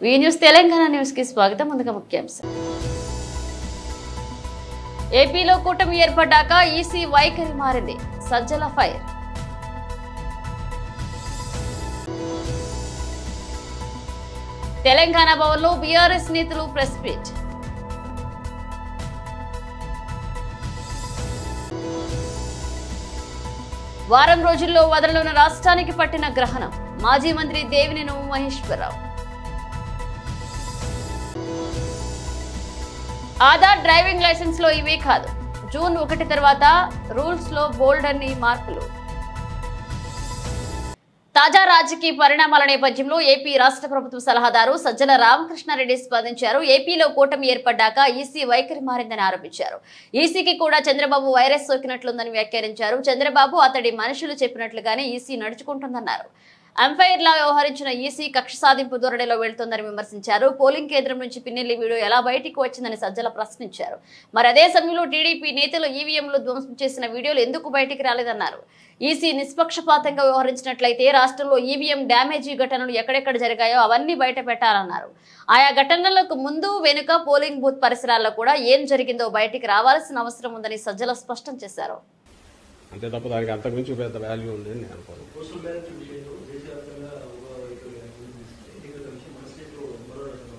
V news Telangana news కి స్వాగతం ముందుగా ముఖ్యాంశం ఏపీలో కూటమి ఏర్పడ్డాక ఈసీ వైఖరి మారింది సజ్జల ఫైర్ తెలంగాణ భవన్లో బీఆర్ఎస్ నేతలు ప్రెస్ మీట్ వారం రోజుల్లో వదలనున్న రాష్ట్రానికి పట్టిన గ్రహణం మాజీ మంత్రి దేవినేని మహేశ్వరరావు ఆధార్ డ్రైవింగ్ లైసెన్స్ లో ఇవే కాదు జూన్ ఒకటి తర్వాత రూల్స్ లో బోల్డ్ అన్ని మార్పులు తాజా రాజకీయ పరిణామాల నేపథ్యంలో ఏపీ రాష్ట్ర ప్రభుత్వ సలహాదారు సజ్జల రామకృష్ణారెడ్డి స్పందించారు ఏపీలో కూటమి ఏర్పడ్డాక ఈసీ వైఖరి మారిందని ఆరోపించారు ఈసీకి కూడా చంద్రబాబు వైరస్ సోకినట్లుందని వ్యాఖ్యానించారు చంద్రబాబు అతడి మనుషులు చెప్పినట్లుగానే ఈసీ నడుచుకుంటుందన్నారు అంపైర్ లా వ్యవహరించిన ఈసీ కక్ష సాధింపు ధోరణిలో వెళ్తోందని విమర్శించారు పోలింగ్ కేంద్రం నుంచి పిన్నెల్లి వీడియో ఎలా బయటికి వచ్చిందని సజ్జల ప్రశ్నించారు మరి అదే సమయంలో టీడీపీ నేతలు ఈవీఎంలు ధ్వంసం చేసిన వీడియోలు ఎందుకు బయటికి రాలేదన్నారు ఈసీ నిష్పక్షపాతంగా వ్యవహరించినట్లయితే రాష్ట్రంలో ఈవీఎం డ్యామేజీ ఘటనలు ఎక్కడెక్కడ జరిగాయో అవన్నీ బయట పెట్టాలన్నారు ఆయా ఘటనలకు ముందు వెనుక పోలింగ్ బూత్ పరిసరాల్లో కూడా ఏం జరిగిందో బయటికి రావాల్సిన అవసరం ఉందని సజ్జల స్పష్టం చేశారు అంతే తప్ప దానికి అంతకుమించి పెద్ద వాల్యూ ఉంది అని నేను అనుకోను పోస్టల్ బ్యాలెట్ విషయంలో దేశవ్యాప్తంగా ఒక ఇక్కడ ఎన్నికల కమిషన్ మన స్టేట్లో మరో రకంగా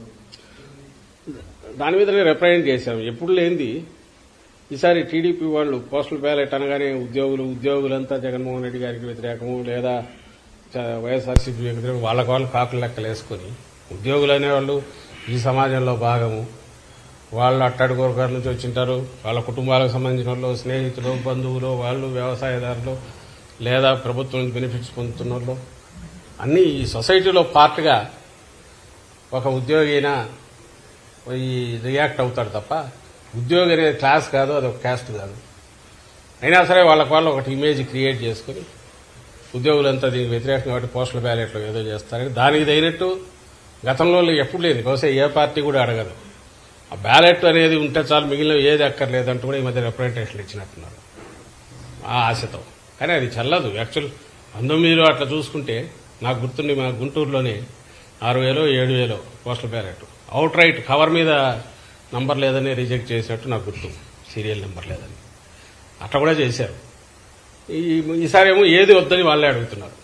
ఉంది. దాని మీద రిప్రజెంట్ చేశాం ఎప్పుడు లేనిది ఈసారి టీడీపీ వాళ్ళు పోస్టల్ బ్యాలెట్ అనగానే ఉద్యోగులు ఉద్యోగులంతా జగన్మోహన్ రెడ్డి గారికి వ్యతిరేకము లేదా చ- వైఎస్ఆర్సీపీ వ్యతిరేకం వాళ్ళకి వాళ్ళు కాకులు లెక్కలు వేసుకుని ఉద్యోగులు అనేవాళ్ళు ఈ సమాజంలో భాగము వాళ్ళు అట్టడుగు వర్గాల నుంచి వచ్చింటారు వాళ్ళ కుటుంబాలకు సంబంధించిన వాళ్ళు స్నేహితులు బంధువులు వాళ్ళు వ్యవసాయదారులు లేదా ప్రభుత్వం నుంచి బెనిఫిట్స్ పొందుతున్న వాళ్ళు అన్నీ ఈ సొసైటీలో పార్ట్గా ఒక ఉద్యోగి అయినా ఈ రియాక్ట్ అవుతాడు తప్ప ఉద్యోగి అనేది క్లాస్ కాదు అది ఒక క్యాస్ట్ కాదు అయినా సరే వాళ్ళకి వాళ్ళు ఒకటి ఇమేజ్ క్రియేట్ చేసుకుని ఉద్యోగులంతా దీనికి వ్యతిరేకంగా కాబట్టి పోస్టల్ బ్యాలెట్లో ఏదో చేస్తారని దానికి తగినట్టు గతంలో ఎప్పుడు లేదు బహుశా ఏ పార్టీ కూడా అడగదు ఆ బ్యాలెట్ అనేది ఉంటే చాలు మిగిలిన ఏది అక్కర్లేదంటూ కూడా ఈ మధ్య రిప్రజెంటేషన్ ఇచ్చినట్టున్నారు ఆ ఆశతో కానీ అది చల్లదు యాక్చువల్ పంతొమ్మిదిలో అట్లా చూసుకుంటే నాకు గుర్తుండి మా గుంటూరులోనే ఆరు వేలు ఏడు వేలు postal ballot out right cover మీద నంబర్ లేదని రిజెక్ట్ చేసినట్టు నాకు గుర్తు సీరియల్ నెంబర్ లేదని అట్లా కూడా చేశారు ఈ ఈసారి ఏమో ఏది వద్దని వాళ్ళే అడుగుతున్నారు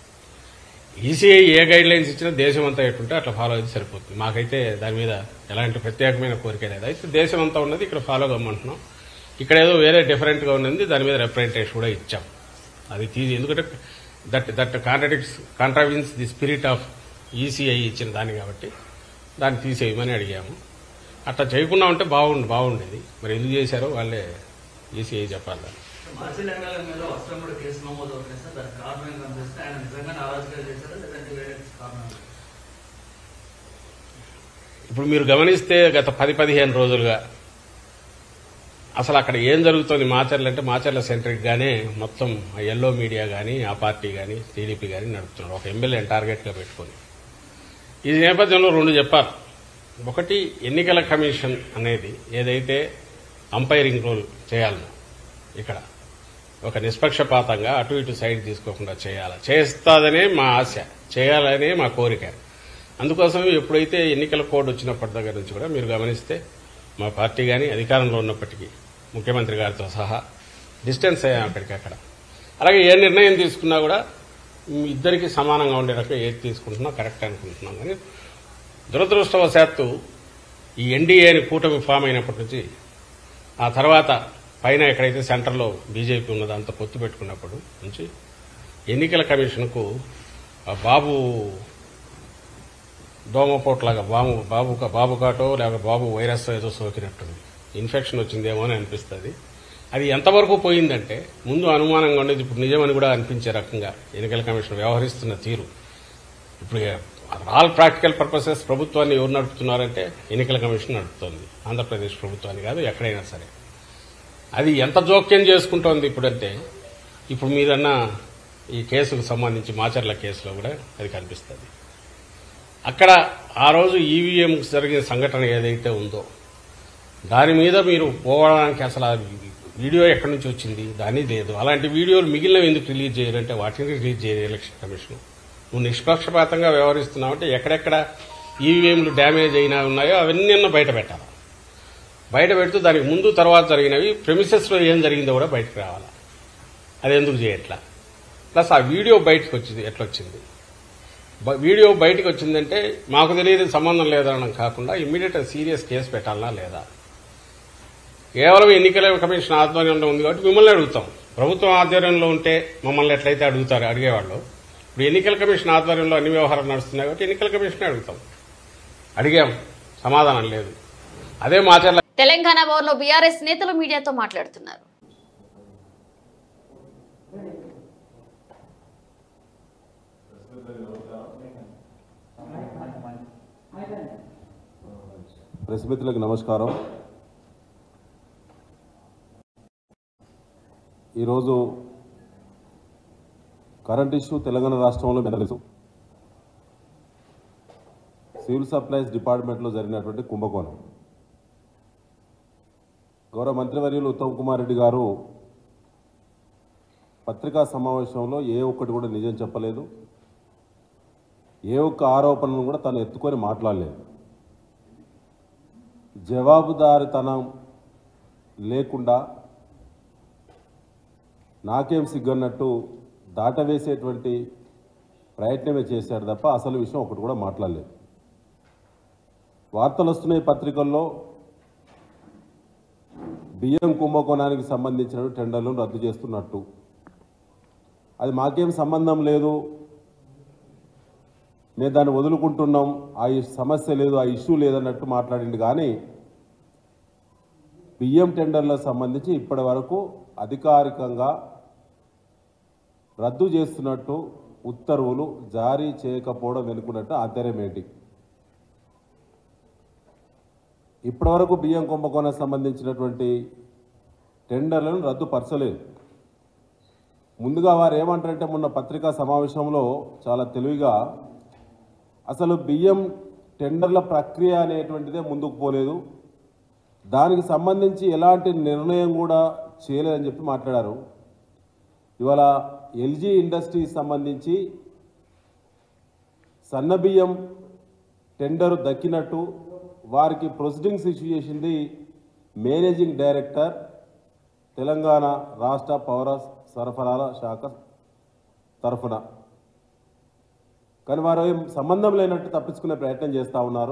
ఈసీఐ ఏ గైడ్ లైన్స్ ఇచ్చినా దేశం అంతా ఎట్టుంటే అట్లా ఫాలో అయితే సరిపోతుంది మాకైతే దాని మీద ఎలాంటి ప్రత్యేకమైన కోరిక లేదు అయితే దేశం అంతా ఉన్నది ఇక్కడ ఫాలో కమ్మంటున్నాం ఇక్కడ ఏదో వేరే డిఫరెంట్ గా ఉన్నది దాని మీద రిప్రజెంటేషన్ కూడా ఇచ్చాం అది తీసి ఎందుకంటే that that contradicts contravenes the spirit of ECI ఇచ్చిన దాన్ని కాబట్టి దాన్ని తీసేయమని అడిగాము అట్లా చేయకుండా ఉంటే బాగుండు బాగుండేది మరి ఎందుకు చేశారో వాళ్ళే ఈసీఐ చెప్పాలి దాన్ని. మార్చిల్ ఎమ్మెల్యే మీద వస్త్రం కూడా కేసు నమోదు అవుతుంది సార్ దానికి కారణం ఏంటో అనిపిస్తే ఆయన నిజంగా నారాజుగా చేశారా లేదంటే వేరే కారణం ఇప్పుడు మీరు గమనిస్తే గత పది పదిహేను రోజులుగా అసలు అక్కడ ఏం జరుగుతుంది మాచర్లు అంటే మాచర్ల సెంట్రిక్ గానే మొత్తం ఆ ఎల్లో మీడియా కానీ ఆ పార్టీ కానీ టీడీపీ కానీ నడుపుతున్నారు ఒక ఎమ్మెల్యేని టార్గెట్ గా పెట్టుకొని ఈ నేపథ్యంలో రెండు చెప్పారు ఒకటి ఎన్నికల కమిషన్ అనేది ఏదైతే అంపైరింగ్ రోల్ చేయాలనో ఇక్కడ ఒక నిష్పక్షపాతంగా అటు ఇటు సైడ్ తీసుకోకుండా చేయాలి చేస్తాదనే మా ఆశ చేయాలనే మా కోరిక అందుకోసం ఎప్పుడైతే ఎన్నికల కోడ్ వచ్చినప్పటి దగ్గర నుంచి కూడా మీరు గమనిస్తే మా పార్టీ కానీ అధికారంలో ఉన్నప్పటికీ ముఖ్యమంత్రి గారితో సహా డిస్టెన్స్ అయ్యాం అక్కడికక్కడ అలాగే ఏ నిర్ణయం తీసుకున్నా కూడా మీ ఇద్దరికి సమానంగా ఉండే రకం ఏది తీసుకుంటున్నా కరెక్ట్ అనుకుంటున్నాం కానీ దురదృష్టవశాత్తు ఈ ఎన్డీఏ అని కూటమి ఫామ్ అయినప్పటి నుంచి ఆ తర్వాత పైన ఎక్కడైతే సెంటర్లో బీజేపీ ఉన్నదో అంత పొత్తు పెట్టుకున్నప్పుడు నుంచి ఎన్నికల కమిషన్కు ఆ బాబు దోమపోట్లాగా బాబు బాబు బాబు కాటో లేక బాబు వైరస్ ఏదో సోకినట్టుంది ఇన్ఫెక్షన్ వచ్చిందేమో అని అనిపిస్తుంది అది ఎంతవరకు పోయిందంటే ముందు అనుమానంగా ఉండేది ఇప్పుడు నిజమని కూడా అనిపించే రకంగా ఎన్నికల కమిషన్ వ్యవహరిస్తున్న తీరు ఇప్పుడు ఆల్ ప్రాక్టికల్ పర్పసెస్ ప్రభుత్వాన్ని ఎవరు నడుపుతున్నారంటే ఎన్నికల కమిషన్ నడుపుతోంది ఆంధ్రప్రదేశ్ ప్రభుత్వాన్ని కాదు ఎక్కడైనా సరే అది ఎంత జోక్యం చేసుకుంటోంది ఇప్పుడంటే ఇప్పుడు మీరన్న ఈ కేసుకు సంబంధించి మాచర్ల కేసులో కూడా అది కనిపిస్తుంది అక్కడ ఆ రోజు ఈవీఎం జరిగిన సంఘటన ఏదైతే ఉందో దాని మీద మీరు పోవడానికి అసలు ఆ వీడియో ఎక్కడి నుంచి వచ్చింది దాని లేదు అలాంటి వీడియోలు మిగిలినవి ఎందుకు రిలీజ్ చేయాలంటే వాటిని రిలీజ్ చేయరు ఎలక్షన్ కమిషన్ నువ్వు నిష్పక్షపాతంగా వ్యవహరిస్తున్నావు అంటే ఎక్కడెక్కడ ఈవీఎంలు డ్యామేజ్ అయినా ఉన్నాయో అవన్నీ బయట పెట్టాలి బయట పెడుతూ దానికి ముందు తర్వాత జరిగినవి ప్రెమిసెస్లో ఏం జరిగిందో కూడా బయటకు రావాలి అది ఎందుకు చేయట్లా ప్లస్ ఆ వీడియో బయటకు వచ్చింది ఎట్లా వచ్చింది బ- వీడియో బయటకు వచ్చిందంటే మాకు తెలియదు సంబంధం లేదనడం కాకుండా ఇమ్మీడియట్ సీరియస్ కేసు పెట్టాలనా లేదా కేవలం ఎన్నికల కమిషన్ ఆధ్వర్యంలో ఉంది కాబట్టి మిమ్మల్ని అడుగుతాం ప్రభుత్వం ఆధ్వర్యంలో ఉంటే మమ్మల్ని ఎట్లయితే అడుగుతారు అడిగేవాళ్ళు ఇప్పుడు ఎన్నికల కమిషన్ ఆధ్వర్యంలో అన్ని వ్యవహారాలు నడుస్తున్నాయి కాబట్టి ఎన్నికల కమిషన్ అడుగుతాం అడిగాం సమాధానం లేదు అదే మాచర్ల తెలంగాణ భవన్లో బీఆర్ఎస్ నేతలు మీడియాతో మాట్లాడుతున్నారు ప్రెస్ మిత్రులకు నమస్కారం ఈరోజు కరెంట్ ఇష్యూ తెలంగాణ రాష్ట్రంలో మీకు తెలుసు సివిల్ సప్లైస్ డిపార్ట్మెంట్లో జరిగినటువంటి కుంభకోణం గౌరవ మంత్రివర్యులు ఉత్తమ్ కుమార్ రెడ్డి గారు పత్రికా సమావేశంలో ఏ ఒక్కటి కూడా నిజం చెప్పలేదు ఏ ఒక్క ఆరోపణను కూడా తను ఎత్తుకొని మాట్లాడలేదు జవాబుదారితనం లేకుండా నాకేం సిగ్గన్నట్టు దాటవేసేటువంటి ప్రయత్నమే చేశాడు తప్ప అసలు విషయం ఒకటి కూడా మాట్లాడలేదు వార్తలు వస్తున్నాయి పత్రికల్లో బియ్యం కుంభకోణానికి సంబంధించిన టెండర్లను రద్దు చేస్తున్నట్టు అది మాకేం సంబంధం లేదు మేము దాన్ని వదులుకుంటున్నాం ఆ ఇ- సమస్య లేదు ఆ ఇష్యూ లేదన్నట్టు మాట్లాడింది కానీ బియ్యం టెండర్లకు సంబంధించి ఇప్పటి వరకు అధికారికంగా రద్దు చేస్తున్నట్టు ఉత్తర్వులు జారీ చేయకపోవడం వెనుకున్నట్టు ఆంతర్యం ఏంటి ఇప్పటివరకు బియ్యం కుంభకోణం సంబంధించినటువంటి టెండర్లను రద్దుపరచలేదు ముందుగా వారు ఏమంటారంటే మొన్న పత్రికా సమావేశంలో చాలా తెలివిగా అసలు బియ్యం టెండర్ల ప్రక్రియ అనేటువంటిదే ముందుకు పోలేదు దానికి సంబంధించి ఎలాంటి నిర్ణయం కూడా చేయలేదని చెప్పి మాట్లాడారు ఇవాళ ఎల్జీ ఇండస్ట్రీకి సంబంధించి సన్న బియ్యం టెండరు దక్కినట్టు వారికి ప్రొసీడింగ్స్ ఇష్యూ చేసింది మేనేజింగ్ డైరెక్టర్ తెలంగాణ రాష్ట్ర పౌర సరఫరాల శాఖ తరఫున కానీ వారు ఏం సంబంధం లేనట్టు తప్పించుకునే ప్రయత్నం చేస్తూ ఉన్నారు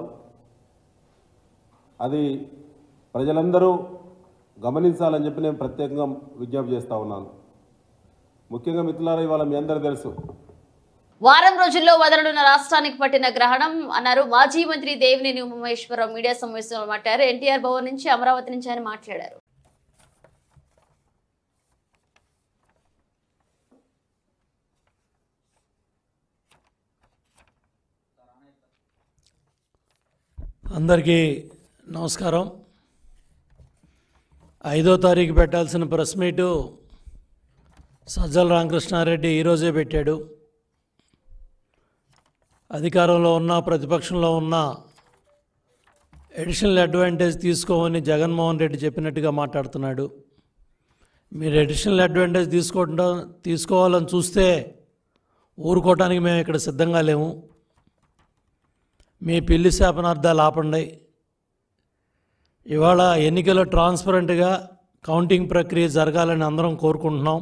అది ప్రజలందరూ గమనించాలని చెప్పి నేను ప్రత్యేకంగా విజ్ఞప్తి చేస్తూ ఉన్నాను ముఖ్యంగా మిత్రులారా ఇవాళ మీ అందరూ తెలుసు వారం రోజుల్లో వదలనున్న రాష్ట్రానికి పట్టిన గ్రహణం అన్నారు మాజీ మంత్రి దేవినేని ఉమేశ్వరరావు మీడియా సమావేశంలో మాట్లాడారు ఎన్టీఆర్ భవన్ నుంచి అమరావతి నుంచి ఆయన మాట్లాడారు అందరికీ నమస్కారం ఐదో తారీఖు పెట్టాల్సిన ప్రెస్ మీటు సజ్జల రామకృష్ణారెడ్డి ఈరోజే పెట్టాడు అధికారంలో ఉన్న ప్రతిపక్షంలో ఉన్న ఎడిషనల్ అడ్వాంటేజ్ తీసుకోమని జగన్మోహన్ రెడ్డి చెప్పినట్టుగా మాట్లాడుతున్నాడు మీరు ఎడిషనల్ అడ్వాంటేజ్ తీసుకోవడం తీసుకోవాలని చూస్తే ఊరుకోవటానికి మేము ఇక్కడ సిద్ధంగా లేము మీ పిల్లి శాపనార్థాలు ఆపండి ఇవాళ ఎన్నికలు ట్రాన్స్పరెంట్గా కౌంటింగ్ ప్రక్రియ జరగాలని అందరం కోరుకుంటున్నాం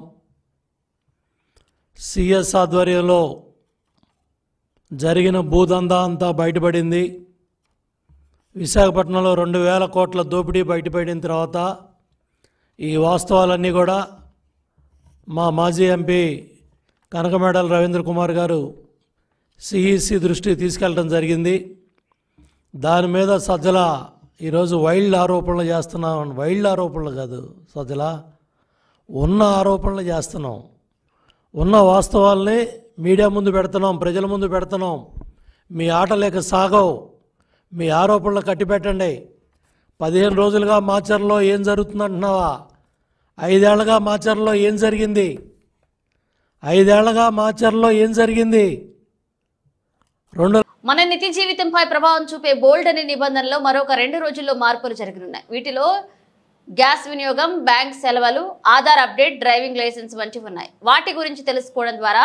సిఎస్ ఆధ్వర్యంలో జరిగిన భూదందా అంతా బయటపడింది విశాఖపట్నంలో రెండు వేల కోట్ల దోపిడీ బయటపడిన తర్వాత ఈ వాస్తవాలన్నీ కూడా మా మాజీ ఎంపీ కనకమేడల రవీంద్ర కుమార్ గారు సిఈసి దృష్టికి తీసుకెళ్ళడం జరిగింది దాని మీద సజ్జల ఈరోజు వైల్డ్ ఆరోపణలు చేస్తున్నాం వైల్డ్ ఆరోపణలు కాదు సజ్జల ఉన్న ఆరోపణలు చేస్తున్నాం ఉన్న వాస్తవాల్ని మీడియా ముందు పెడుతున్నాం ప్రజల ముందు పెడుతున్నాం మీ ఆట లేక సాగవు మీ ఆరోపణలు కట్టిపెట్టండి పదిహేను రోజులుగా మాచర్లో ఏం జరుగుతుందంటున్నావా ఐదేళ్లగా మాచర్లో ఏం జరిగింది ఐదేళ్లగా మాచర్లో ఏం జరిగింది రెండు మన నిత్య జీవితంపై ప్రభావం చూపే బోల్డ్ అనే నిబంధనలో మరొక రెండు రోజుల్లో మార్పులు జరగనున్నాయి వీటిలో గ్యాస్ వినియోగం బ్యాంక్ సెలవులు ఆధార్ అప్డేట్ డ్రైవింగ్ లైసెన్స్ వంటివి ఉన్నాయి వాటి గురించి తెలుసుకోవడం ద్వారా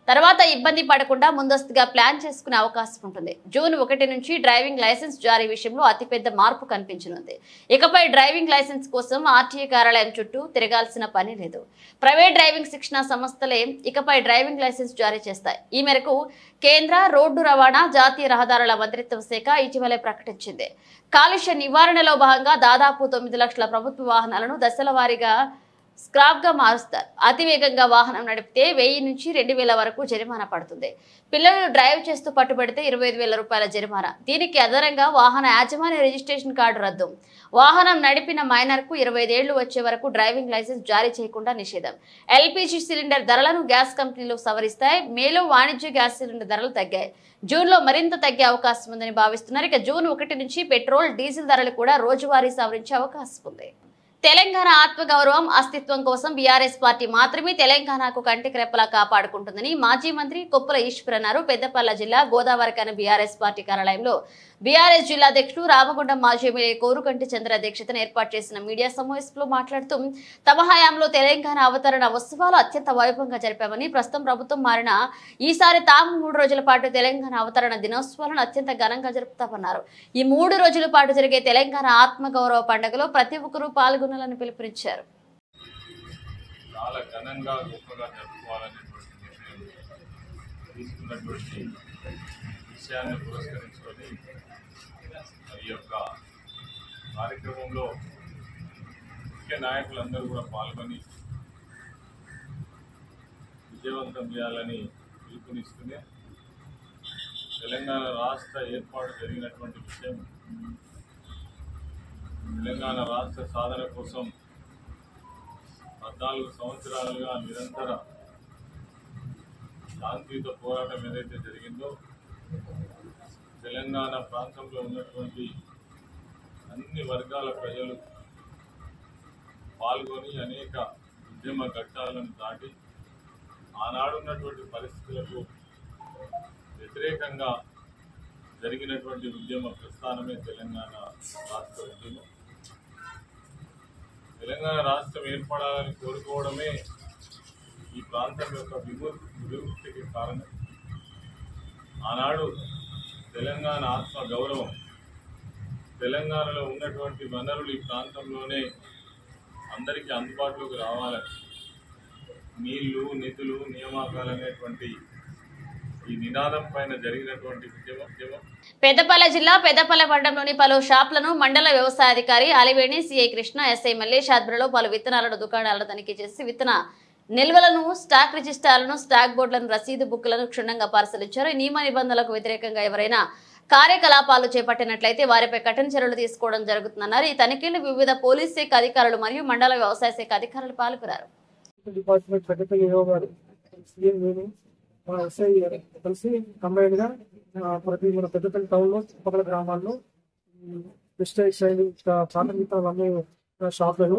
తర్వాత ఇబ్బంది పడకుండా ముందస్తుగా ప్లాన్ చేసుకునే అవకాశం ఉంటుంది జూన్ ఒకటి నుంచి డ్రైవింగ్ లైసెన్స్ జారీ విషయంలో అతిపెద్ద మార్పు కనిపించనుంది ఇకపై డ్రైవింగ్ లైసెన్స్ కోసం ఆర్టీఏ కార్యాలయం చుట్టూ తిరగాల్సిన పని లేదు ప్రైవేట్ డ్రైవింగ్ శిక్షణ సంస్థలే ఇకపై డ్రైవింగ్ లైసెన్స్ జారీ చేస్తాయి ఈ మేరకు కేంద్ర రోడ్డు రవాణా జాతీయ రహదారుల మంత్రిత్వ శాఖ ఇటీవలే ప్రకటించింది కాలుష్య నివారణలో భాగంగా దాదాపు తొమ్మిది లక్షల ప్రభుత్వ వాహనాలను దశల వారీగా స్క్రాప్ గా మారుస్తారు అతివేగంగా వాహనం నడిపితే వెయ్యి నుంచి రెండు వేల వరకు జరిమానా పడుతుంది పిల్లలు డ్రైవ్ చేస్తూ పట్టుబడితే ఇరవై ఐదు వేల రూపాయల జరిమానా దీనికి అదనంగా వాహన యాజమాన్య రిజిస్ట్రేషన్ కార్డు రద్దు వాహనం నడిపిన మైనర్ కు ఇరవై ఐదేళ్లు వచ్చే వరకు డ్రైవింగ్ లైసెన్స్ జారీ చేయకుండా నిషేధం ఎల్పిజి సిలిండర్ ధరలను గ్యాస్ కంపెనీలు సవరిస్తాయి మేలో వాణిజ్య గ్యాస్ సిలిండర్ ధరలు తగ్గాయి జూన్ లో మరింత తగ్గే అవకాశం ఉందని భావిస్తున్నారు ఇక జూన్ ఒకటి నుంచి పెట్రోల్ డీజిల్ ధరలు కూడా రోజువారీ సవరించే అవకాశం ఉంది తెలంగాణ ఆత్మగౌరవం అస్తిత్వం కోసం బీఆర్ఎస్ పార్టీ మాత్రమే తెలంగాణకు కంటికి రెప్పలా కాపాడుకుంటుందని మాజీ మంత్రి కొప్పుల ఈశ్వర్ అన్నారు పెద్దపల్ల జిల్లా గోదావరికన బీఆర్ఎస్ పార్టీ కార్యాలయంలో బీఆర్ఎస్ జిల్లా అధ్యక్షుడు రామగుండం మాజీ ఎమ్మెల్యే కోరుకంటి చంద్ర అధ్యక్షతన ఏర్పాటు చేసిన మీడియా సమావేశంలో మాట్లాడుతూ తమ హయాంలో తెలంగాణ అవతరణ ఉత్సవాలు అత్యంత వైభవంగా జరిపామని ప్రస్తుతం ప్రభుత్వం మారిన ఈసారి తాము మూడు రోజుల పాటు తెలంగాణ అవతరణ దినోత్సవాలను అత్యంత ఘనంగా జరుపుతామన్నారు ఈ మూడు రోజుల పాటు జరిగే తెలంగాణ ఆత్మగౌరవ పండుగలో ప్రతి ఒక్కరూ పాల్గొనాలని పిలుపునిచ్చారు చాలా ఘనంగా గొప్పగా జరుపుకోవాలనేటువంటి నిర్ణయం తీసుకున్నటువంటి విషయాన్ని పురస్కరించుకొని మరి ఈ యొక్క కార్యక్రమంలో ముఖ్య నాయకులందరూ కూడా పాల్గొని విజయవంతం చేయాలని పిలుపునిస్తూనే తెలంగాణ రాష్ట్ర ఏర్పాటు జరిగినటువంటి విషయం తెలంగాణ రాష్ట్ర సాధన కోసం పద్నాలుగు సంవత్సరాలుగా నిరంతర శాంతియుత పోరాటం ఏదైతే జరిగిందో తెలంగాణ ప్రాంతంలో ఉన్నటువంటి అన్ని వర్గాల ప్రజలు పాల్గొని అనేక ఉద్యమ ఘట్టాలను దాటి ఆనాడున్నటువంటి పరిస్థితులకు వ్యతిరేకంగా జరిగినటువంటి ఉద్యమ ప్రస్థానమే తెలంగాణ రాష్ట్ర ఉద్యమం తెలంగాణ రాష్ట్రం ఏర్పడాలని కోరుకోవడమే ఈ ప్రాంతం యొక్క విముక్తి విముక్తికి కారణం ఆనాడు తెలంగాణ ఆత్మ గౌరవం తెలంగాణలో ఉన్నటువంటి వనరులు ఈ ప్రాంతంలోనే అందరికీ అందుబాటులోకి రావాలని నీళ్లు నిధులు నియామకాలు అనేటువంటి ఈ నినాదం పైన జరిగినటువంటి ఉద్యమం ఉద్యమం పెద్దపల్లి జిల్లా పెద్దపల్లి మండలంలోని పలు షాపులను మండల వ్యవసాయాధికారి అలివేణి సిఐ కృష్ణ ఎస్ఐ మల్లేష్ ఆధ్వర్యంలో పలు విత్తనాలను దుకాణాలను తనిఖీ చేసి విత్తన నిల్వలను స్టాక్ రిజిస్టార్లను స్టాక్ బోర్డులను రసీదు బుక్లను క్షుణ్ణంగా పరిశీలించారు ఈ నియమ నిబంధనలకు వ్యతిరేకంగా ఎవరైనా కార్యకలాపాలు చేపట్టినట్లయితే వారిపై కఠిన చర్యలు తీసుకోవడం జరుగుతుందన్నారు ఈ తనిఖీలు వివిధ పోలీస్ శాఖ అధికారులు మరియు మండల వ్యవసాయ శాఖ అధికారులు పాల్గొన్నారు డిపార్ట్మెంట్ పెద్దపల్లి ఏవో గారు సీఎం నేను మా ఎస్ఐ కలిసి కంబైన్ గా ఆ, ప్రతి మన పెద్దపల్లి టౌన్ లో చుట్టుపక్కల గ్రామాల్లో పెస్టిసైడ్స్ అండ్ ప్రాథమిక అమ్మే షాపులను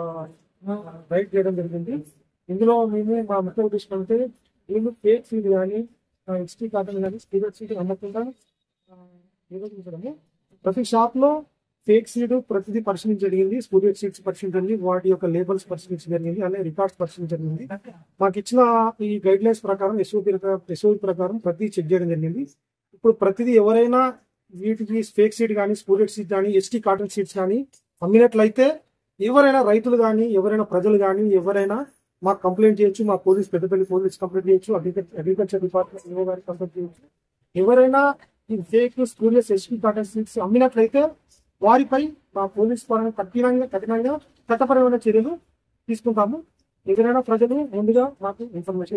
రైడ్ చేయడం జరిగింది ఇందులో మేము మా ముఖ్య ఉద్దేశం అంటే మేము ఫేక్ సీడ్ కానీ ఎక్స్టీ కాటన్ కానీ స్పీడర్ సీడ్ అమ్మకుండా ఆ, నిరోధించడము ప్రతి షాప్ లో ఫేక్ సీడ్ ప్రతిదీ పరిశీలించడం జరిగింది స్పూరియర్ సీడ్స్ పరిశీలించండి వాటి యొక్క లేబల్స్ పరిశీలించడం జరిగింది అలాగే రికార్డ్స్ పరిశీలించడం జరిగింది మాకు ఇచ్చిన ఈ గైడ్ లైన్స్ ప్రకారం ఎస్ఓపి ఎస్ఓపి ప్రకారం ప్రతి చెక్ చేయడం జరిగింది ఇప్పుడు ప్రతిదీ ఎవరైనా వీటికి ఫేక్ సీడ్ కానీ స్పూరియర్ సీడ్ కానీ ఎస్టీ కాటన్ సీడ్స్ కానీ అమ్మినట్లయితే ఎవరైనా రైతులు కానీ ఎవరైనా ప్రజలు కానీ ఎవరైనా మాకు కంప్లైంట్ చేయొచ్చు మా పోలీస్ పెద్దపల్లి పోలీస్ కంప్లైంట్ చేయొచ్చు అగ్రికల్చర్ అగ్రికల్చర్ డిపార్ట్మెంట్ ఈఓ గారికి కంప్లైంట్ చేయొచ్చు ఎవరైనా ఈ ఫేక్ స్కూరియస్ ఎస్టీ కాటన్ సీడ్స్ అమ్మినట్లయితే వారిపై మా పోలీస్ పరంగా కఠినంగా కఠినంగా చట్టపరమైన చర్యలు తీసుకుంటాము ఎవరైనా ప్రజలు ముందుగా మాకు ఇన్ఫర్మేషన్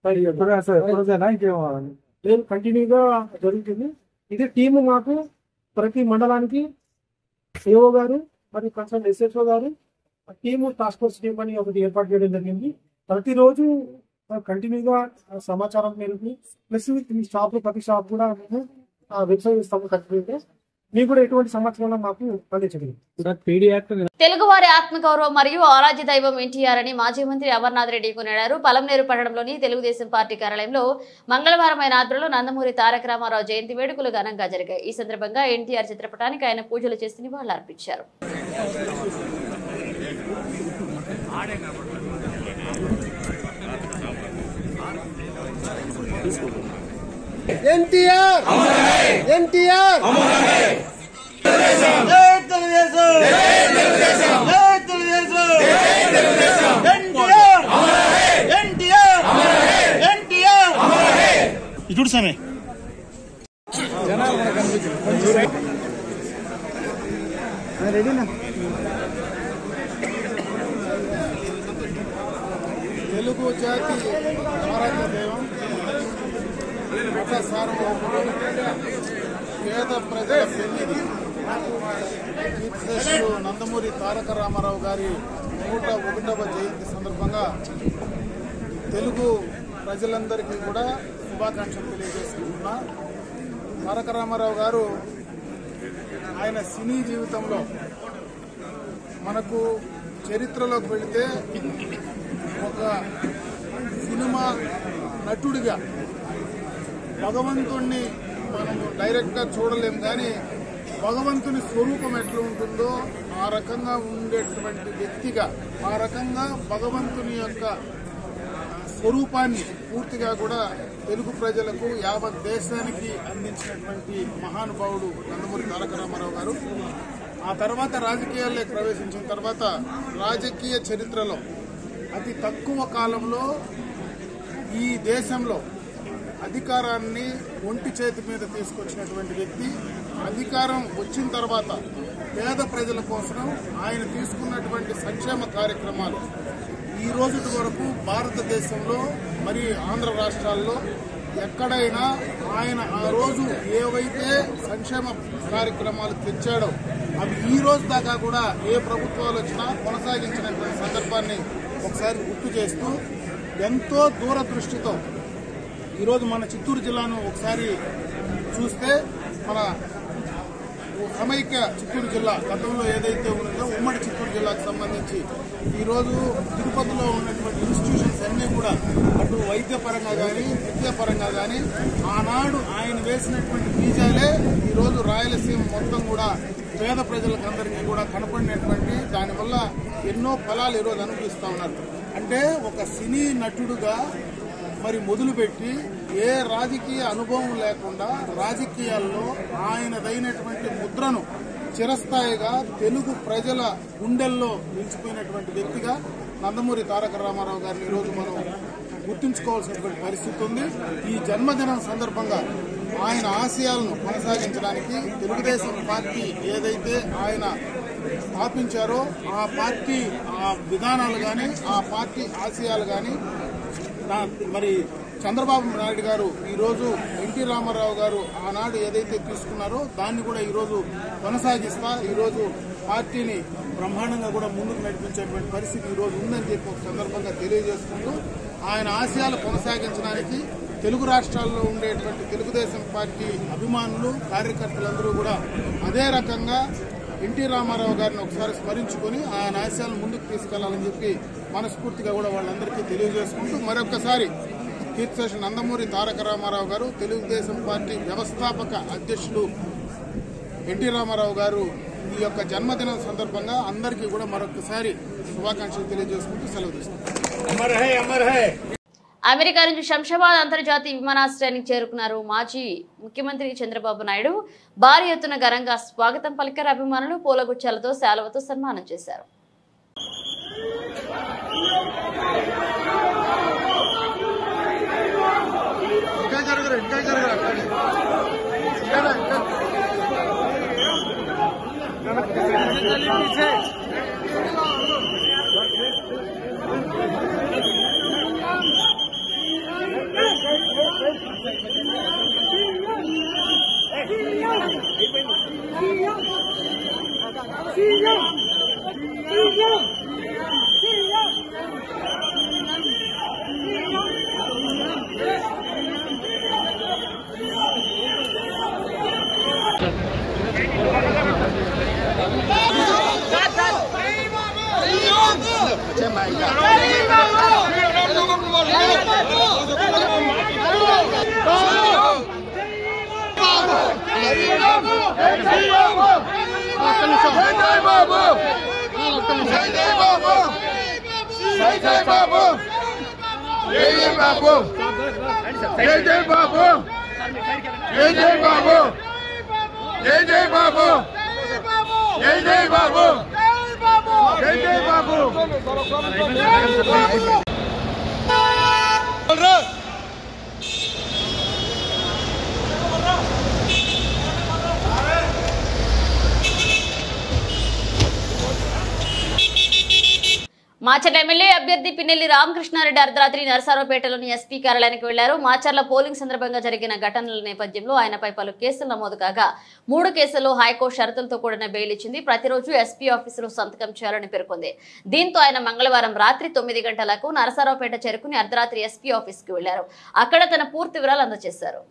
ఇవ్వాలి లేదు కంటిన్యూగా జరుగుతుంది ఇది టీము మాకు ప్రతి మండలానికి ఏఓ గారు మరియు కన్సర్న్ ఎస్హెచ్ఓ గారు టీము టాస్క్ ఫోర్స్ టీం అని ఒకటి ఏర్పాటు చేయడం జరిగింది ప్రతిరోజు కంటిన్యూగా సమాచారం మేరకు ప్లస్ ఈ షాప్ ప్రతి షాప్ కూడా మేము వెబ్సైట్ ఇస్తాము కంటిన్యూగా మీకు కూడా ఎటువంటి సమాచారం మాకు అందించగలరు తెలుగువారి ఆత్మగౌరవం మరియు ఆరాధ్య దైవం ఎన్టీఆర్ అని మాజీ మంత్రి అమర్నాథ్ రెడ్డి కొనియాడారు పలంనేరు పట్టణంలోని తెలుగుదేశం పార్టీ కార్యాలయంలో మంగళవారం ఆయన ఆధ్వర్యంలో నందమూరి తారక రామారావు జయంతి వేడుకలు ఘనంగా జరిగాయి ఈ సందర్భంగా ఎన్టీఆర్ చిత్రపటానికి ఆయన పూజలు చేసి నివాళులర్పించారు ఆ ఎన్టీఆర్ ఎన్టీఆర్ జై తెలుగుదేశం జై తెలుగుదేశం ఎన్టీఆర్ ఎన్టీఆర్ ఎన్టీఆర్ ఇటు సమయ తెలుగు జాతి ఆరాధ్య దైవం నట సార్వభౌముడు పేద ప్రజల పెన్నిది కీర్తిశేషులు నందమూరి తారక రామారావు గారి నూట ఒకటవ జయంతి సందర్భంగా తెలుగు ప్రజలందరికీ కూడా శుభాకాంక్షలు తెలియజేసుకుంటున్నా తారక రామారావు గారు ఆయన సినీ జీవితంలో మనకు చరిత్రలోకి వెళితే ఒక సినిమా నటుడిగా భగవంతుణ్ణి మనము డైరెక్ట్గా చూడలేం కానీ భగవంతుని స్వరూపం ఎట్లా ఉంటుందో ఆ రకంగా ఉండేటువంటి వ్యక్తిగా ఆ రకంగా భగవంతుని యొక్క స్వరూపాన్ని పూర్తిగా కూడా తెలుగు ప్రజలకు యావత్ దేశానికి అందించినటువంటి మహానుభావుడు నందమూరి తారక రామారావు గారు ఆ తర్వాత రాజకీయాల్లోకి ప్రవేశించిన తర్వాత రాజకీయ చరిత్రలో అతి తక్కువ కాలంలో ఈ దేశంలో అధికారాన్ని ఒంటి చేతి మీద తీసుకొచ్చినటువంటి వ్యక్తి అధికారం వచ్చిన తర్వాత పేద ప్రజల కోసం ఆయన తీసుకున్నటువంటి సంక్షేమ కార్యక్రమాలు ఈ రోజుటి వరకు భారతదేశంలో మరి ఆంధ్ర రాష్ట్రాల్లో ఎక్కడైనా ఆయన ఆ రోజు ఏవైతే సంక్షేమ కార్యక్రమాలు తెచ్చాడో అవి ఈ రోజు దాకా కూడా ఏ ప్రభుత్వాలు వచ్చినా కొనసాగించినటువంటి సందర్భాన్ని ఒకసారి గుర్తు చేస్తూ ఎంతో దూరదృష్టితో ఈరోజు మన చిత్తూరు జిల్లాను ఒకసారి చూస్తే మన సమైక్య చిత్తూరు జిల్లా గతంలో ఏదైతే ఉన్నదో ఉమ్మడి చిత్తూరు జిల్లాకు సంబంధించి ఈరోజు తిరుపతిలో ఉన్నటువంటి ఇన్స్టిట్యూషన్స్ అన్నీ కూడా అటు వైద్యపరంగా కానీ విద్యాపరంగా కానీ ఆనాడు ఆయన వేసినటువంటి బీజాలే ఈరోజు రాయలసీమ మొత్తం కూడా పేద ప్రజలకు అందరికీ కూడా కనపడినటువంటి దానివల్ల ఎన్నో ఫలాలు ఈరోజు అనుభవిస్తూ ఉన్నారు అంటే ఒక సినీ నటుడుగా మరి మొదలుపెట్టి ఏ రాజకీయ అనుభవం లేకుండా రాజకీయాల్లో ఆయనదైనటువంటి ముద్రను చిరస్థాయిగా తెలుగు ప్రజల గుండెల్లో నిలిచిపోయినటువంటి వ్యక్తిగా నందమూరి తారక రామారావు గారిని ఈరోజు మనం గుర్తుంచుకోవాల్సినటువంటి పరిస్థితి ఉంది ఈ జన్మదినం సందర్భంగా ఆయన ఆశయాలను కొనసాగించడానికి తెలుగుదేశం పార్టీ ఏదైతే ఆయన స్థాపించారో ఆ పార్టీ ఆ విధానాలు కానీ ఆ పార్టీ ఆశయాలు కానీ దా- మరి చంద్రబాబు నాయుడు గారు ఈ రోజు ఎన్టీ రామారావు గారు ఆనాడు ఏదైతే తీసుకున్నారో దాన్ని కూడా ఈ రోజు కొనసాగిస్తా ఈ రోజు పార్టీని బ్రహ్మాండంగా కూడా ముందుకు నడిపించేటువంటి పరిస్థితి ఈ రోజు ఉందని చెప్పి ఒక సందర్భంగా తెలియజేసుకుంటూ ఆయన ఆశయాలు కొనసాగించడానికి తెలుగు రాష్ట్రాల్లో ఉండేటువంటి తెలుగుదేశం పార్టీ అభిమానులు కార్యకర్తలందరూ కూడా అదే రకంగా ఎన్టీ రామారావు గారిని ఒకసారి స్మరించుకొని ఆయన ఆశయాలను ముందుకు తీసుకెళ్లాలని చెప్పి మనస్ఫూర్తిగా కూడా వాళ్ళందరికీ తెలియజేసుకుంటూ మరొకసారి కీర్తిశేష నందమూరి తారక రామారావు గారు తెలుగుదేశం పార్టీ వ్యవస్థాపక అధ్యక్షులు ఎన్టీ రామారావు గారు ఈ యొక్క జన్మదినం సందర్భంగా అందరికీ కూడా మరొకసారి శుభాకాంక్షలు తెలియజేసుకుంటూ సెలవు తీసుకుంటాం అమెరికా నుంచి శంషాబాద్ అంతర్జాతీయ విమానాశ్రయానికి చేరుకున్నారు మాజీ ముఖ్యమంత్రి చంద్రబాబు నాయుడు భారీ ఎత్తున ఘనంగా స్వాగతం పలికారు అభిమానులు పూలగుచ్చాలతో శాలువతో సన్మానం చేశారు ఇంకా జరగరు ఇంకా జరగరు అక్కడే. ఇక్కడ, ఇక్కడ. జై జై బాబు జై జై బాబు జై జై బాబు జై జై బాబు జై జై బాబు జై జై బాబు మాచర్ల ఎమ్మెల్యే అభ్యర్థి పిన్నెల్లి రామకృష్ణారెడ్డి అర్ధరాత్రి నరసారావుపేటలోని ఎస్పీ కార్యాలయానికి వెళ్లారు మాచర్ల పోలింగ్ సందర్భంగా జరిగిన ఘటనల నేపథ్యంలో ఆయనపై పలు కేసులు నమోదు కాగా మూడు కేసుల్లో హైకోర్టు షరతులతో కూడిన బెయిల్ ఇచ్చింది ప్రతిరోజు ఎస్పీ ఆఫీసులో సంతకం చేయాలని పేర్కొంది దీంతో ఆయన మంగళవారం రాత్రి తొమ్మిది గంటలకు నరసారావుపేట చేరుకుని అర్ధరాత్రి ఎస్పీ ఆఫీస్కి వెళ్లారు అక్కడ తన పూర్తి వివరాలు అందజేశారు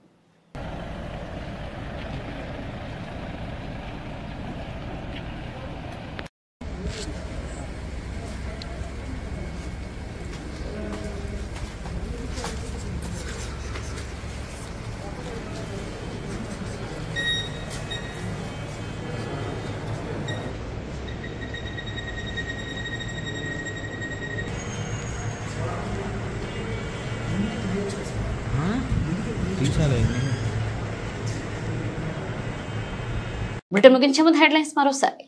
బ్రిటన్ ముగించే ముందు హెడ్లైన్స్ మరోసారి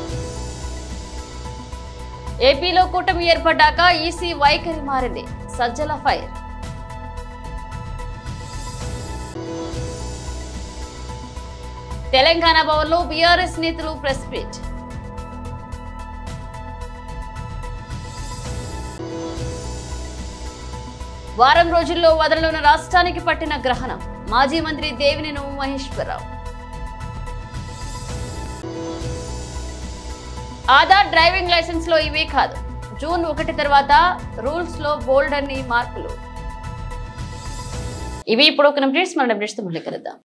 ఏపీలో కూటమి ఏర్పడ్డాక ఈసీ వైఖరి మారింది సజ్జల ఫైర్ తెలంగాణ భవన్లో బీఆర్ఎస్ నేతలు ప్రెస్ మీట్ వారం రోజుల్లో వదలనున్న రాష్ట్రానికి పట్టిన గ్రహణం మాజీ మంత్రి దేవినేని మహేశ్వరరావు ఆధార్ డ్రైవింగ్ లైసెన్స్ లో ఇవే కాదు జూన్ ఒకటి తర్వాత రూల్స్ లో బోల్డ్ అని మార్పులు ఇవి ఇప్పుడు ఒక అప్డేట్స్ మన అప్డేట్స్ మళ్ళీ కలుద్దాం